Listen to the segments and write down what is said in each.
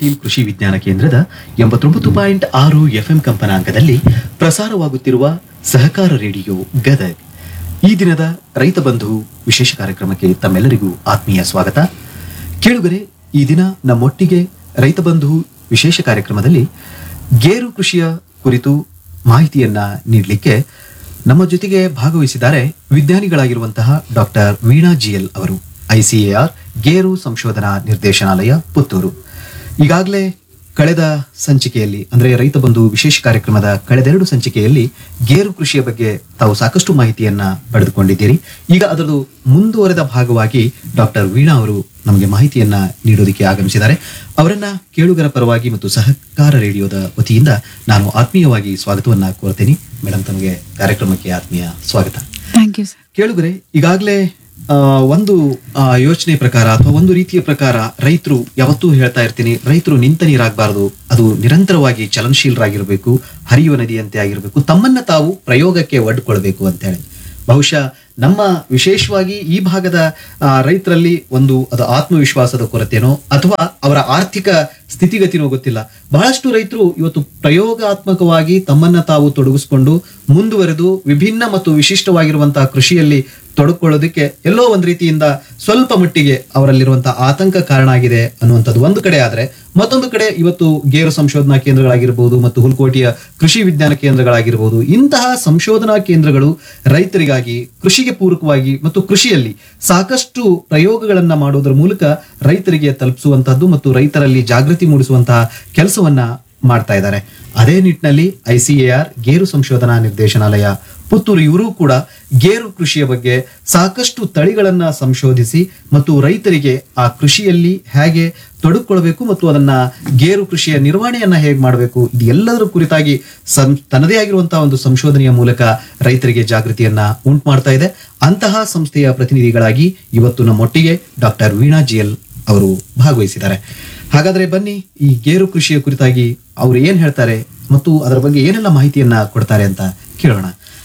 ಪಾಟೀಲ್ ಕೃಷಿ ವಿಜ್ಞಾನ ಕೇಂದ್ರದ ಎಂಬತ್ತೊಂಬತ್ತು ಪಾಯಿಂಟ್ ಆರು ಎಫ್ಎಂ ಕಂಪನಾಂಕದಲ್ಲಿ ಪ್ರಸಾರವಾಗುತ್ತಿರುವ ಸಹಕಾರ ರೇಡಿಯೋ ಗದಗ್ ಈ ದಿನದ ರೈತ ಬಂಧು ವಿಶೇಷ ಕಾರ್ಯಕ್ರಮಕ್ಕೆ ತಮ್ಮೆಲ್ಲರಿಗೂ ಆತ್ಮೀಯ ಸ್ವಾಗತ ಕೇಳುಗರೆ ಈ ದಿನ ನಮ್ಮೊಟ್ಟಿಗೆ ರೈತ ಬಂಧು ವಿಶೇಷ ಕಾರ್ಯಕ್ರಮದಲ್ಲಿ ಗೇರು ಕೃಷಿಯ ಕುರಿತು ಮಾಹಿತಿಯನ್ನ ನೀಡಲಿಕ್ಕೆ ನಮ್ಮ ಜೊತೆಗೆ ಭಾಗವಹಿಸಿದ್ದಾರೆ ವಿಜ್ಞಾನಿಗಳಾಗಿರುವಂತಹ ಡಾಕ್ಟರ್ ವೀಣಾ ಜಿಎಲ್ ಅವರು ಐಸಿಎಆರ್ ಗೇರು ಸಂಶೋಧನಾ ನಿರ್ದೇಶನಾಲಯ ಪುತ್ತೂರು ಈಗಾಗಲೇ ಕಳೆದ ಸಂಚಿಕೆಯಲ್ಲಿ ಅಂದ್ರೆ ರೈತ ಬಂಧು ವಿಶೇಷ ಕಾರ್ಯಕ್ರಮದ ಕಳೆದೆರಡು ಸಂಚಿಕೆಯಲ್ಲಿ ಗೇರು ಕೃಷಿಯ ಬಗ್ಗೆ ತಾವು ಸಾಕಷ್ಟು ಮಾಹಿತಿಯನ್ನ ಪಡೆದುಕೊಂಡಿದ್ದೀರಿ ಈಗ ಅದರದು ಮುಂದುವರೆದ ಭಾಗವಾಗಿ ಡಾಕ್ಟರ್ ವೀಣಾ ಅವರು ನಮಗೆ ಮಾಹಿತಿಯನ್ನ ನೀಡೋದಕ್ಕೆ ಆಗಮಿಸಿದ್ದಾರೆ ಅವರನ್ನ ಕೇಳುಗರ ಪರವಾಗಿ ಮತ್ತು ಸಹಕಾರ ರೇಡಿಯೋದ ವತಿಯಿಂದ ನಾನು ಆತ್ಮೀಯವಾಗಿ ಸ್ವಾಗತವನ್ನ ಕೋರ್ತೇನೆ ಮೇಡಮ್ ತಮಗೆ ಕಾರ್ಯಕ್ರಮಕ್ಕೆ ಆತ್ಮೀಯ ಸ್ವಾಗತ ಥ್ಯಾಂಕ್ ಯು ಸರ್ ಕೇಳುಗರೆ ಈಗಾಗಲೇ ಆ, ಒಂದು ಆ, ಯೋಚನೆ ಪ್ರಕಾರ ಅಥವಾ ಒಂದು ರೀತಿಯ ಪ್ರಕಾರ ರೈತರು ಯಾವತ್ತೂ ಹೇಳ್ತಾ ಇರ್ತೀನಿ ರೈತರು ನಿಂತ ನೀರಾಗಬಾರದು ಅದು ನಿರಂತರವಾಗಿ ಚಲನಶೀಲರಾಗಿರಬೇಕು ಹರಿಯುವ ನದಿಯಂತೆ ಆಗಿರಬೇಕು ತಮ್ಮನ್ನ ತಾವು ಪ್ರಯೋಗಕ್ಕೆ ಒಡ್ಕೊಳ್ಬೇಕು ಅಂತ ಹೇಳಿ ಬಹುಶಃ ನಮ್ಮ ವಿಶೇಷವಾಗಿ ಈ ಭಾಗದ ಆ, ರೈತರಲ್ಲಿ ಒಂದು ಅದು ಆತ್ಮವಿಶ್ವಾಸದ ಕೊರತೆನೋ ಅಥವಾ ಅವರ ಆರ್ಥಿಕ ಸ್ಥಿತಿಗತಿನೋ ಗೊತ್ತಿಲ್ಲ ಬಹಳಷ್ಟು ರೈತರು ಇವತ್ತು ಪ್ರಯೋಗಾತ್ಮಕವಾಗಿ ತಮ್ಮನ್ನ ತಾವು ತೊಡಗಿಸಿಕೊಂಡು ಮುಂದುವರೆದು ವಿಭಿನ್ನ ಮತ್ತು ವಿಶಿಷ್ಟವಾಗಿರುವಂತಹ ಕೃಷಿಯಲ್ಲಿ ತೊಡಕೊಳ್ಳೋದಕ್ಕೆ ಎಲ್ಲೋ ಒಂದು ರೀತಿಯಿಂದ ಸ್ವಲ್ಪ ಮಟ್ಟಿಗೆ ಅವರಲ್ಲಿರುವಂತಹ ಆತಂಕ ಕಾರಣ ಆಗಿದೆ ಅನ್ನುವಂಥದ್ದು ಒಂದು ಕಡೆ ಆದ್ರೆ ಮತ್ತೊಂದು ಕಡೆ ಇವತ್ತು ಗೇರು ಸಂಶೋಧನಾ ಕೇಂದ್ರಗಳಾಗಿರ್ಬೋದು ಮತ್ತು ಹುಲ್ಕೋಟೆಯ ಕೃಷಿ ವಿಜ್ಞಾನ ಕೇಂದ್ರಗಳಾಗಿರ್ಬೋದು ಇಂತಹ ಸಂಶೋಧನಾ ಕೇಂದ್ರಗಳು ರೈತರಿಗಾಗಿ ಕೃಷಿಗೆ ಪೂರಕವಾಗಿ ಮತ್ತು ಕೃಷಿಯಲ್ಲಿ ಸಾಕಷ್ಟು ಪ್ರಯೋಗಗಳನ್ನ ಮಾಡೋದ್ರ ಮೂಲಕ ರೈತರಿಗೆ ತಲುಪಿಸುವಂತಹದ್ದು ಮತ್ತು ರೈತರಲ್ಲಿ ಜಾಗೃತಿ ಮೂಡಿಸುವಂತಹ ಕೆಲಸವನ್ನ ಮಾಡ್ತಾ ಇದ್ದಾರೆ ಅದೇ ನಿಟ್ಟಿನಲ್ಲಿ ಐಸಿಎಆರ್ ಗೇರು ಸಂಶೋಧನಾ ನಿರ್ದೇಶನಾಲಯ ಪುತ್ತೂರು ಇವರು ಕೂಡ ಗೇರು ಕೃಷಿಯ ಬಗ್ಗೆ ಸಾಕಷ್ಟು ತಳಿಗಳನ್ನ ಸಂಶೋಧಿಸಿ ಮತ್ತು ರೈತರಿಗೆ ಆ ಕೃಷಿಯಲ್ಲಿ ಹೇಗೆ ತೊಡಗಿಕೊಳ್ಬೇಕು ಮತ್ತು ಅದನ್ನ ಗೇರು ಕೃಷಿಯ ನಿರ್ವಹಣೆಯನ್ನ ಹೇಗೆ ಮಾಡಬೇಕು ಇದು ಎಲ್ಲದರ ಕುರಿತಾಗಿ ಸಂ ತನ್ನದೇ ಆಗಿರುವಂತಹ ಒಂದು ಸಂಶೋಧನೆಯ ಮೂಲಕ ರೈತರಿಗೆ ಜಾಗೃತಿಯನ್ನ ಉಂಟು ಮಾಡ್ತಾ ಇದೆ ಅಂತಹ ಸಂಸ್ಥೆಯ ಪ್ರತಿನಿಧಿಗಳಾಗಿ ಇವತ್ತು ನಮ್ಮೊಟ್ಟಿಗೆ ಡಾಕ್ಟರ್ ವೀಣಾ ಜಿಎಲ್ ಅವರು ಭಾಗವಹಿಸಿದ್ದಾರೆ ಹಾಗಾದ್ರೆ ಬನ್ನಿ ಈ ಗೇರು ಕೃಷಿಯ ಕುರಿತಾಗಿ ಅವರು ಏನ್ ಹೇಳ್ತಾರೆ ಮತ್ತು ಅದರ ಬಗ್ಗೆ ಏನೆಲ್ಲ ಮಾಹಿತಿಯನ್ನ ಕೊಡ್ತಾರೆ ಅಂತ ಕೇಳೋಣ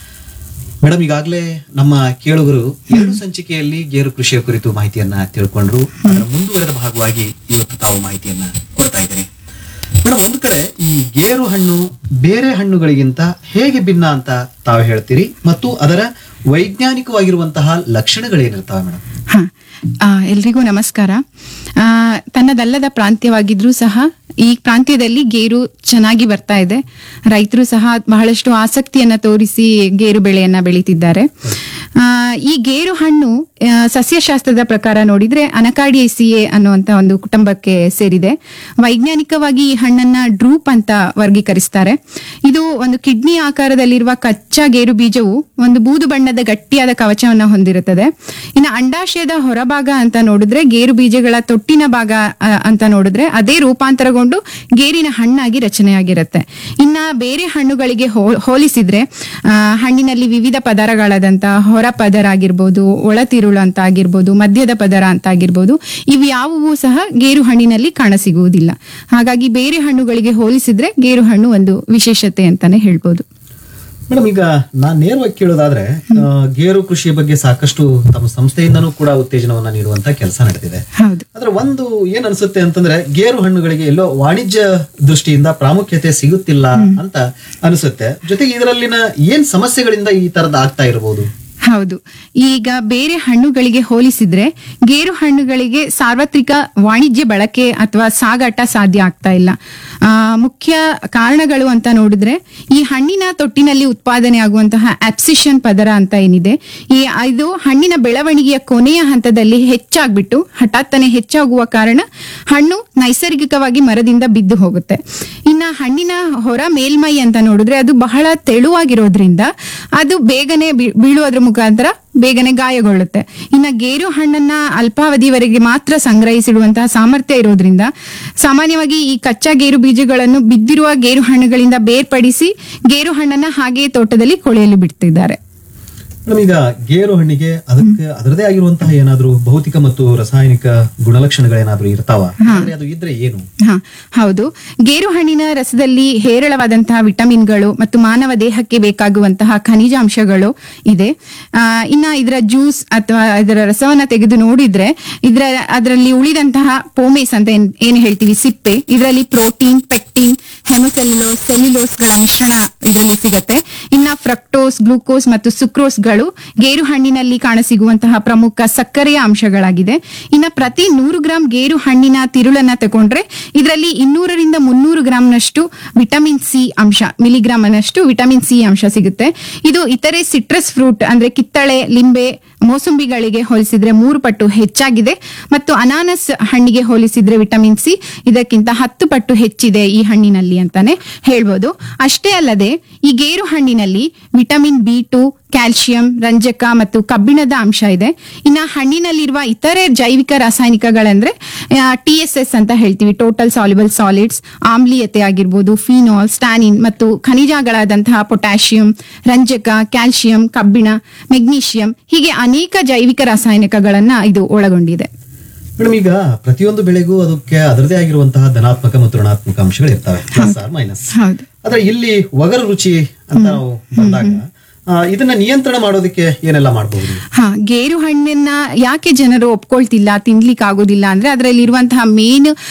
ಮೇಡಮ್ ಈಗಾಗಲೇ ನಮ್ಮ ಕೇಳುಗರು ಎರಡು ಸಂಚಿಕೆಯಲ್ಲಿ ಗೇರು ಕೃಷಿಯ ಕುರಿತು ಮಾಹಿತಿಯನ್ನ ತಿಳ್ಕೊಂಡ್ರು ಅದರ ಮುಂದುವರೆದ ಭಾಗವಾಗಿ ಇವತ್ತು ತಾವು ಮಾಹಿತಿಯನ್ನ ಕೊಡ್ತಾ ಇದ್ದೀರಿ ಮೇಡಮ್ ಒಂದು ಕಡೆ ಈ ಗೇರು ಹಣ್ಣು ಬೇರೆ ಹಣ್ಣುಗಳಿಗಿಂತ ಹೇಗೆ ಭಿನ್ನ ಅಂತ ತಾವು ಹೇಳ್ತೀರಿ ಮತ್ತು ಅದರ ವೈಜ್ಞಾನಿಕವಾಗಿರುವಂತಹ ಲಕ್ಷಣಗಳೇನಿರ್ತಾವೆ ಮೇಡಮ್ ಹಾ ಆ, ಎಲ್ರಿಗೂ ನಮಸ್ಕಾರ ಆ, ತನ್ನದಲ್ಲದ ಪ್ರಾಂತ್ಯವಾಗಿದ್ರೂ ಸಹ ಈ ಪ್ರಾಂತ್ಯದಲ್ಲಿ ಗೇರು ಚೆನ್ನಾಗಿ ಬರ್ತಾ ಇದೆ ರೈತರು ಸಹ ಬಹಳಷ್ಟು ಆಸಕ್ತಿಯನ್ನ ತೋರಿಸಿ ಗೇರು ಬೆಳೆಯನ್ನ ಬೆಳೀತಿದ್ದಾರೆ ಆ, ಈ ಗೇರು ಹಣ್ಣು ಆ, ಸಸ್ಯಶಾಸ್ತ್ರದ ಪ್ರಕಾರ ನೋಡಿದ್ರೆ ಅನಕಾಡಿಯೇಸಿಯೆ ಅನ್ನುವಂತ ಒಂದು ಕುಟುಂಬಕ್ಕೆ ಸೇರಿದೆ ವೈಜ್ಞಾನಿಕವಾಗಿ ಈ ಹಣ್ಣನ್ನ ಡ್ರೂಪ್ ಅಂತ ವರ್ಗೀಕರಿಸ್ತಾರೆ ಇದು ಒಂದು ಕಿಡ್ನಿ ಆಕಾರದಲ್ಲಿರುವ ಕಚ್ಚಾ ಗೇರು ಬೀಜವು ಒಂದು ಬೂದು ಬಣ್ಣದ ಗಟ್ಟಿಯಾದ ಕವಚವನ್ನ ಹೊಂದಿರುತ್ತದೆ ಇನ್ನು ಅಂಡಾಶಯದ ಹೊರಭಾಗ ಅಂತ ನೋಡಿದ್ರೆ ಗೇರು ಬೀಜಗಳ ತೊಟ್ಟಿನ ಭಾಗ ಆ, ಅಂತ ನೋಡಿದ್ರೆ ಅದೇ ರೂಪಾಂತರಗೊಂಡು ಗೇರಿನ ಹಣ್ಣಾಗಿ ರಚನೆಯಾಗಿರುತ್ತೆ ಇನ್ನ ಬೇರೆ ಹಣ್ಣುಗಳಿಗೆ ಹೋ- ಹೋಲಿಸಿದ್ರೆ ಆ, ಹಣ್ಣಿನಲ್ಲಿ ವಿವಿಧ ಪದರಗಳಾದಂತ ಹೊರ ಪದರ ಆಗಿರ್ಬೋದು ಒಳತಿರುಳು ಅಂತ ಆಗಿರ್ಬೋದು ಮಧ್ಯದ ಪದರ ಅಂತ ಆಗಿರ್ಬೋದು ಇವು ಯಾವುವು ಸಹ ಗೇರು ಹಣ್ಣಿನಲ್ಲಿ ಕಾಣಸಿಗುವುದಿಲ್ಲ ಹಾಗಾಗಿ ಬೇರೆ ಹಣ್ಣುಗಳಿಗೆ ಹೋಲಿಸಿದ್ರೆ ಗೇರು ಹಣ್ಣು ಒಂದು ವಿಶೇಷತೆ ಅಂತಾನೆ ಹೇಳ್ಬೋದು ಮೇಡಮ್ ಈಗ ನಾನ್ ನೇರವಾಗಿ ಕೇಳೋದಾದ್ರೆ ಆ, ಗೇರು ಕೃಷಿಯ ಬಗ್ಗೆ ಸಾಕಷ್ಟು ತಮ್ಮ ಸಂಸ್ಥೆಯಿಂದನೂ ಕೂಡ ಉತ್ತೇಜನವನ್ನ ನೀಡುವಂತ ಕೆಲಸ ನಡೆದಿದೆ ಹೌದು ಆದ್ರೆ ಒಂದು ಏನ್ ಅನ್ಸುತ್ತೆ ಅಂತಂದ್ರೆ ಗೇರು ಹಣ್ಣುಗಳಿಗೆ ಎಲ್ಲೋ ವಾಣಿಜ್ಯ ದೃಷ್ಟಿಯಿಂದ ಪ್ರಾಮುಖ್ಯತೆ ಸಿಗುತ್ತಿಲ್ಲ ಅಂತ ಅನಿಸುತ್ತೆ ಜೊತೆಗೆ ಇದರಲ್ಲಿನ ಏನ್ ಸಮಸ್ಯೆಗಳಿಂದ ಈ ತರದ ಆಗ್ತಾ ಇರಬಹುದು ಹೌದು ಈಗ ಬೇರೆ ಹಣ್ಣುಗಳಿಗೆ ಹೋಲಿಸಿದ್ರೆ ಗೇರು ಹಣ್ಣುಗಳಿಗೆ ಸಾರ್ವತ್ರಿಕ ವಾಣಿಜ್ಯ ಬಳಕೆ ಅಥವಾ ಸಾಗಾಟ ಸಾಧ್ಯ ಆಗ್ತಾ ಇಲ್ಲ ಆ, ಮುಖ್ಯ ಕಾರಣಗಳು ಅಂತ ನೋಡಿದ್ರೆ ಈ ಹಣ್ಣಿನ ತೊಟ್ಟಿನಲ್ಲಿ ಉತ್ಪಾದನೆ ಆಗುವಂತಹ ಆಪ್ಸಿಷನ್ ಪದರ ಅಂತ ಏನಿದೆ ಈ ಇದು ಹಣ್ಣಿನ ಬೆಳವಣಿಗೆಯ ಕೊನೆಯ ಹಂತದಲ್ಲಿ ಹೆಚ್ಚಾಗ್ಬಿಟ್ಟು ಹಠಾತ್ತನೆ ಹೆಚ್ಚಾಗುವ ಕಾರಣ ಹಣ್ಣು ನೈಸರ್ಗಿಕವಾಗಿ ಮರದಿಂದ ಬಿದ್ದು ಹೋಗುತ್ತೆ ಇನ್ನ ಹಣ್ಣಿನ ಹೊರ ಮೇಲ್ಮೈ ಅಂತ ನೋಡಿದ್ರೆ ಅದು ಬಹಳ ತೆಳುವಾಗಿರೋದ್ರಿಂದ ಅದು ಬೇಗನೆ ಬೀ- ಬೀಳುವುದ್ರ ಮುಖಾಂತರ ಬೇಗನೆ ಗಾಯಗೊಳ್ಳುತ್ತೆ ಇನ್ನ ಗೇರು ಹಣ್ಣನ್ನ ಅಲ್ಪಾವಧಿವರೆಗೆ ಮಾತ್ರ ಸಂಗ್ರಹಿಸಿಡುವಂತಹ ಸಾಮರ್ಥ್ಯ ಇರೋದ್ರಿಂದ ಸಾಮಾನ್ಯವಾಗಿ ಈ ಕಚ್ಚಾ ಗೇರು ಬೀಜಗಳನ್ನು ಬಿದ್ದಿರುವ ಗೇರು ಹಣ್ಣುಗಳಿಂದ ಬೇರ್ಪಡಿಸಿ ಗೇರು ಹಣ್ಣನ್ನ ಹಾಗೆಯೇ ತೋಟದಲ್ಲಿ ಕೊಳೆಯಲು ಬಿಡ್ತಿದ್ದಾರೆ ಮೇಡಮ್ ಈಗ ಗೇರು ಹಣ್ಣಿಗೆ ಅದಕ್ಕೆ ಅದರದೇ ಆಗಿರುವಂತಹ ಏನಾದ್ರೂ ಭೌತಿಕ ಮತ್ತು ರಾಸಾಯನಿಕ ಗುಣಲಕ್ಷಣಗಳೇನಾದ್ರೂ ಇರ್ತಾವ ಅಂದ್ರೆ ಅದು ಇದ್ರೆ ಏನು ಹಾ ಹೌದು ಗೇರು ಹಣ್ಣಿನ ರಸದಲ್ಲಿ ಹೇರಳವಾದಂತಹ ವಿಟಮಿನ್ಗಳು ಮತ್ತು ಮಾನವ ದೇಹಕ್ಕೆ ಬೇಕಾಗುವಂತಹ ಖನಿಜಾಂಶಗಳು ಇದೆ ಆ, ಇನ್ನ ಇದರ ಜ್ಯೂಸ್ ಅಥವಾ ಇದರ ರಸವನ್ನ ತೆಗೆದು ನೋಡಿದ್ರೆ ಇದರ ಅದರಲ್ಲಿ ಉಳಿದಂತಹ ಪೋಮೇಸ್ ಅಂತ ಏನ್ ಏನ್ ಹೇಳ್ತೀವಿ ಸಿಪ್ಪೆ ಇದರಲ್ಲಿ ಪ್ರೋಟೀನ್ ಪೆಕ್ಟಿನ್ ಹೆಮೊಸೆಲ್ಯುಲೋಸ್ ಸೆಲ್ಯುಲೋಸ್ಗಳ ಮಿಶ್ರಣ ಇದರಲ್ಲಿ ಸಿಗುತ್ತೆ ಇನ್ನ ಫ್ರಕ್ಟೋಸ್ ಗ್ಲೂಕೋಸ್ ಮತ್ತು ಸುಕ್ರೋಸ್ಗಳು ಗೇರು ಹಣ್ಣಿನಲ್ಲಿ ಕಾಣಸಿಗುವಂತಹ ಪ್ರಮುಖ ಸಕ್ಕರೆಯ ಅಂಶಗಳಾಗಿದೆ ಇನ್ನ ಪ್ರತಿ ನೂರು ಗ್ರಾಂ ಗೇರು ಹಣ್ಣಿನ ತಿರುಳನ್ನ ತಗೊಂಡ್ರೆ ಇದರಲ್ಲಿ ಇನ್ನೂರರಿಂದ ಮುನ್ನೂರು ಗ್ರಾಂನಷ್ಟು ವಿಟಮಿನ್ ಸಿ ಅಂಶ ಮಿಲಿಗ್ರಾಮ್ ಅನ್ನಷ್ಟು ವಿಟಮಿನ್ ಸಿ ಅಂಶ ಸಿಗುತ್ತೆ ಇದು ಇತರೆ ಸಿಟ್ರಸ್ ಫ್ರೂಟ್ ಅಂದ್ರೆ ಕಿತ್ತಳೆ ಲಿಂಬೆ ಮೋಸಂಬಿಗಳಿಗೆ ಹೋಲಿಸಿದ್ರೆ ಮೂರು ಪಟ್ಟು ಹೆಚ್ಚಾಗಿದೆ ಮತ್ತು ಅನಾನಸ್ ಹಣ್ಣಿಗೆ ಹೋಲಿಸಿದ್ರೆ ವಿಟಮಿನ್ ಸಿ ಇದಕ್ಕಿಂತ ಹತ್ತು ಪಟ್ಟು ಹೆಚ್ಚಿದೆ ಈ ಹಣ್ಣಿನಲ್ಲಿ ಅಂತಾನೆ ಹೇಳ್ಬೋದು ಅಷ್ಟೇ ಅಲ್ಲದೆ ಈ ಗೇರು ಹಣ್ಣಿನಲ್ಲಿ ವಿಟಮಿನ್ ಬಿ ಟು ಕ್ಯಾಲ್ಸಿಯಂ ರಂಜಕ ಮತ್ತು ಕಬ್ಬಿಣದ ಅಂಶ ಇದೆ ಇನ್ನ ಹಣ್ಣಿನಲ್ಲಿರುವ ಇತರೆ ಜೈವಿಕ ರಾಸಾಯನಿಕಗಳಂದ್ರೆ ಟಿ ಎಸ್ ಎಸ್ ಅಂತ ಹೇಳ್ತೀವಿ ಟೋಟಲ್ ಸಾಲ್ಯುಬಲ್ ಸಾಲಿಡ್ಸ್ ಆಮ್ಲೀಯತೆ ಆಗಿರ್ಬೋದು ಫಿನಾಲ್ ಸ್ಟಾನಿನ್ ಮತ್ತು ಖನಿಜಗಳಾದಂತಹ ಪೊಟ್ಯಾಷಿಯಂ ರಂಜಕ ಕ್ಯಾಲ್ಸಿಯಂ ಕಬ್ಬಿಣ ಮೆಗ್ನೀಷಿಯಂ ಹೀಗೆ ಅನೇಕ ಜೈವಿಕ ರಾಸಾಯನಿಕಗಳನ್ನ ಇದು ಒಳಗೊಂಡಿದೆ ಮೇಡಮ್ ಈಗ ಪ್ರತಿಯೊಂದು ಬೆಳೆಗೂ ಅದಕ್ಕೆ ಅದರದೇ ಆಗಿರುವಂತಹ ಧನಾತ್ಮಕ ಮತ್ತು ಋಣಾತ್ಮಕ ಅಂಶಗಳು ಇರ್ತವೆ ಪ್ಲಸ್ ಆರ್ ಮೈನಸ್ ಹೌದು ಆದ್ರೆ ಇಲ್ಲಿ ಒಗರು ರುಚಿ ಅಂತ ನಾವು ಬಂದಾಗ ಆ, ಇದನ್ನ ನಿಯಂತ್ರಣ ಮಾಡೋದಕ್ಕೆ ಏನೆಲ್ಲ ಮಾಡಬಹುದು ಹಾ ಗೇರು ಹಣ್ಣನ್ನ ಯಾಕೆ ಜನರು ಒಪ್ಕೊಳ್ತಿಲ್ಲ ತಿನ್ಲಿಕ್ಕೆ ಆಗೋದಿಲ್ಲ ಅಂದ್ರೆ ಅದರಲ್ಲಿ ಇರುವಂತಹ ಮೇನ್